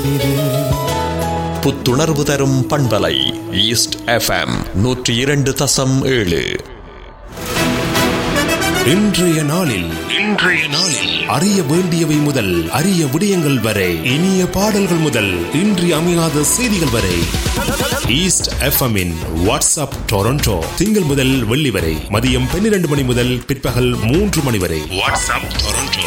இது புத்துணர்வு தரும் பண்பலை ஈஸ்ட் எஃப்எம் நூற்றி இரண்டு தசம் ஏழு இன்றைய நாளில் இன்றைய நாளில் அறிய வேண்டியவை முதல் அரிய விடயங்கள் வரை இனிய பாடல்கள் முதல் இன்றி அமையாத செய்திகள் வரை ஈஸ்ட் எஃப்எம்மின் வாட்ஸ்அப் டொரண்டோ திங்கள் முதல் வெள்ளி வரை மதியம் பன்னிரண்டு மணி முதல் பிற்பகல் மூன்று மணி வரை வாட்ஸ்அப் டொரண்டோ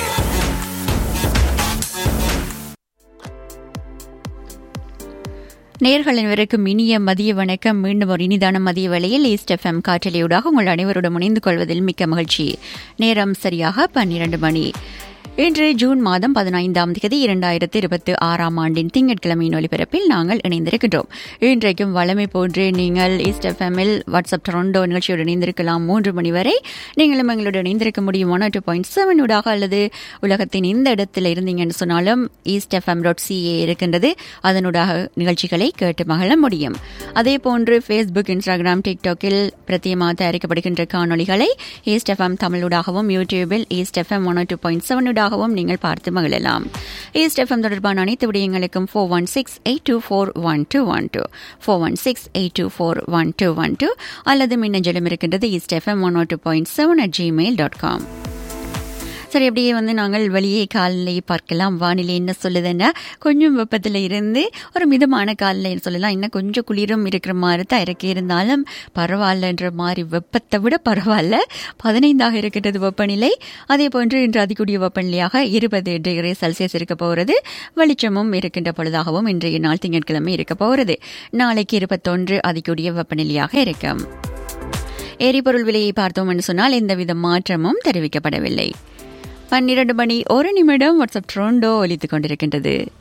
நேர்களின் வரைக்கும் இனிய மதிய வணக்கம் மீண்டும் ஒரு இனிதான மதிய வேளையில் ஈஸ்ட் எஃப்எம் காற்றலையூடாக உங்கள் அனைவருடன் இணைந்து கொள்வதில் மிக்க மகிழ்ச்சி நேரம் சரியாக பன்னிரண்டு மணி இன்று ஜூன் மாதம் பதினைந்தாம் தேதி இரண்டாயிரத்தி இருபத்தி ஆறாம் ஆண்டின் திங்கட்கிழமையின் ஒலிபரப்பில் நாங்கள் இணைந்திருக்கின்றோம் இன்றைக்கும் வளமை போன்று நீங்கள் ஈஸ்ட் எஃப்எம்மில் வாட்ஸ்அப் டொரண்டோ நிகழ்ச்சியோடு இணைந்திருக்கலாம் மூன்று மணி வரை நீங்களும் எங்களோடு இணைந்திருக்க முடியும் ஒன் டூ பாயிண்ட் செவன் ஊடாக அல்லது உலகத்தின் எந்த இடத்துல இருந்தீங்கன்னு சொன்னாலும் ஈஸ்ட் எஃப்எம் டாட் சிஏ இருக்கின்றது அதனூடாக நிகழ்ச்சிகளை கேட்டு மகிழ முடியும் அதே போன்று ஃபேஸ்புக் இன்ஸ்டாகிராம் டிக்டாக்கில் பிரத்தியமாக தயாரிக்கப்படுகின்ற காணொலிகளை ஈஸ்ட் எஃப்எம் தமிழூடாகவும் யூடியூபில் East FM one two point seven ஊடாகவும் நீங்கள் பார்த்து மகிழலாம் ஈஸ்ட் எஃப்எம் தொடர்பான அனைத்து விடயங்களுக்கும் four one six eight two four one two one two four one six eight two four one two one two அல்லது மின்னஞ்சலும் இருக்கின்றது East FM one two point seven at Gmail dot com சரி அப்படியே வந்து நாங்கள் வெளியே காலையை பார்க்கலாம் வானிலை என்ன சொல்லுதுன்னா கொஞ்சம் வெப்பத்தில் இருந்து ஒரு மிதமான காலையில் சொல்லலாம் இன்னும் கொஞ்சம் குளிரும் இருக்கிற மாதிரி தான் இறக்கி இருந்தாலும் பரவாயில்லன்ற மாதிரி வெப்பத்தை விட பரவாயில்ல பதினைந்தாக இருக்கின்றது வெப்பநிலை அதே போன்று இன்று அதிகூடிய வெப்பநிலையாக இருபது டிகிரி செல்சியஸ் இருக்க போகிறது வெளிச்சமும் இருக்கின்ற பொழுதாகவும் இன்றைய நாள் திங்கட்கிழமை இருக்க போகிறது நாளைக்கு இருபத்தொன்று அதிகூடிய வெப்பநிலையாக இருக்கும் எரிபொருள் விலையை பார்த்தோம் என்று சொன்னால் எந்தவித மாற்றமும் தெரிவிக்கப்படவில்லை பன்னிரண்டு மணி ஒரு நிமிடம் வாட்ஸ்அப் ட்ரோண்டோ ஒலித்துக் கொண்டிருக்கின்றது